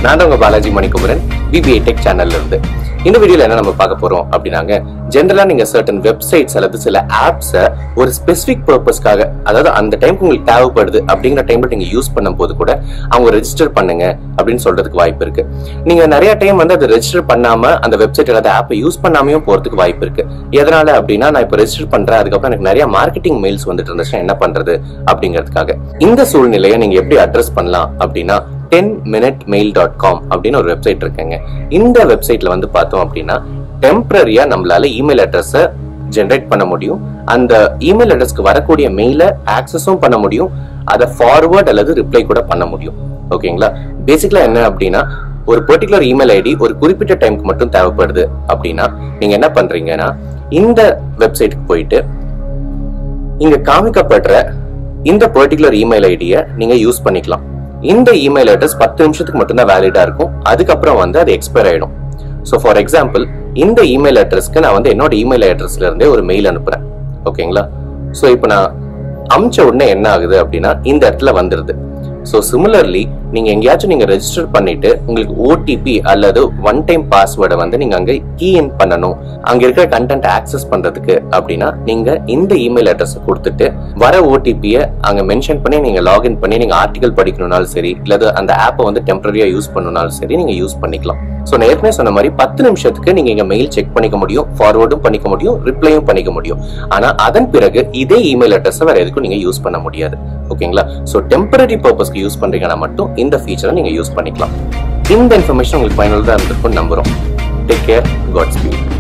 நான் தான் உங்க பாலாஜி மணிக்குமரன் பிபிஐ டெக் சேனல்ல இருந்து இந்த வீடியோல என்ன நம்ம பார்க்க போறோம் அப்படின்னாங்க ஜென்ரலா நீங்க சர்டன் வெப்சைட்ஸ் அல்லது சில ஆப்ஸ ஒரு ஸ்பெசிபிக் பர்பஸ்க்காக அதாவது அந்த டைம்க்கு உங்களுக்கு தேவைப்படுது அப்படிங்கிற டைம்ல நீங்க யூஸ் பண்ணும் போது கூட அவங்க ரெஜிஸ்டர் பண்ணுங்க அப்படின்னு சொல்றதுக்கு வாய்ப்பு இருக்கு நீங்க நிறைய டைம் வந்து அதை ரெஜிஸ்டர் பண்ணாம அந்த வெப்சைட் அல்லது ஆப்பை யூஸ் பண்ணாமையும் போறதுக்கு வாய்ப்பு இருக்கு எதனால அப்படின்னா நான் இப்போ ரெஜிஸ்டர் பண்றேன் அதுக்கப்புறம் எனக்கு நிறைய மார்க்கெட்டிங் மெயில்ஸ் வந்துட்டு இருந்துச்சுன்னா என்ன பண்றது அப்படிங்கிறதுக்காக இந்த சூழ்நிலையை நீங்க எப்படி அட்ரஸ் பண்ணலாம் அப்படின்னா ten minute mail dot com அப்படின்னு ஒரு வெப்சைட் இருக்குங்க இந்த வெப்சைட்ல வந்து பார்த்தோம் அப்படின்னா டெம்பரரியா நம்மளால இமெயில் அட்ரஸ ஜென்ரேட் பண்ண முடியும் அந்த இமெயில் அட்ரஸ்க்கு வரக்கூடிய மெயிலை ஆக்சஸும் பண்ண முடியும் அதை ஃபார்வர்ட் அல்லது ரிப்ளை கூட பண்ண முடியும் ஓகேங்களா பேசிக்கலா என்ன அப்படின்னா ஒரு பர்டிகுலர் இமெயில் ஐடி ஒரு குறிப்பிட்ட டைம்க்கு மட்டும் தேவைப்படுது அப்படின்னா நீங்க என்ன பண்றீங்கன்னா இந்த வெப்சைட்டுக்கு போயிட்டு இங்க காமிக்கப்படுற இந்த பர்டிகுலர் இமெயில் ஐடியை நீங்க யூஸ் பண்ணிக்கலாம் இந்த இமெயில் அட்ரஸ் பத்து நிமிஷத்துக்கு மட்டும்தான் வேலிடா இருக்கும் அதுக்கப்புறம் வந்து அது எக்ஸ்பயர் ஆயிடும் ஸோ ஃபார் எக்ஸாம்பிள் இந்த இமெயில் அட்ரஸ்க்கு நான் வந்து என்னோட இமெயில் அட்ரஸ்ல இருந்தே ஒரு மெயில் அனுப்புறேன் ஓகேங்களா ஸோ இப்போ நான் அமிச்ச உடனே என்ன ஆகுது அப்படின்னா இந்த இடத்துல வந்துருது ஸோ சிமிலர்லி நீங்க எங்கேயாச்சும் நீங்க ரெஜிஸ்டர் பண்ணிட்டு உங்களுக்கு ஓடிபி அல்லது ஒன் டைம் பாஸ்வேர்டை வந்து நீங்க அங்க கீ இன் பண்ணணும் அங்க இருக்கிற கண்டென்ட் ஆக்சஸ் பண்றதுக்கு அப்படின்னா நீங்க இந்த இமெயில் அட்ரஸ் கொடுத்துட்டு வர ஓடிபியை அங்க மென்ஷன் பண்ணி நீங்க லாகின் பண்ணி நீங்க ஆர்டிகல் படிக்கணும்னாலும் சரி இல்லது அந்த ஆப்பை வந்து டெம்பரரியா யூஸ் பண்ணணும்னாலும் சரி நீங்க யூஸ் பண்ணிக்கலாம் ஸோ நான் ஏற்கனவே சொன்ன மாதிரி பத்து நிமிஷத்துக்கு நீங்க இங்க மெயில் செக் பண்ணிக்க முடியும் ஃபார்வர்டும் பண்ணிக்க முடியும் ரிப்ளையும் பண்ணிக்க முடியும் ஆனா அதன் பிறகு இதே இமெயில் அட்ரஸ் வேற எதுக்கும் நீங்க யூஸ் பண்ண முடியாது ஓகேங்களா ஸோ டெம்பரரி பர்பஸ்க்கு யூஸ் பண்றீங்கன்னா மட்டும் இந்த ஃபீச்சரை நீங்க யூஸ் பண்ணிக்கலாம் இந்த இன்ஃபர்மேஷன் உங்களுக்கு பயனுள்ளதா இருந்திருக்கும் நம்புறோம் டேக் கேர் காட் ஸ்பீட்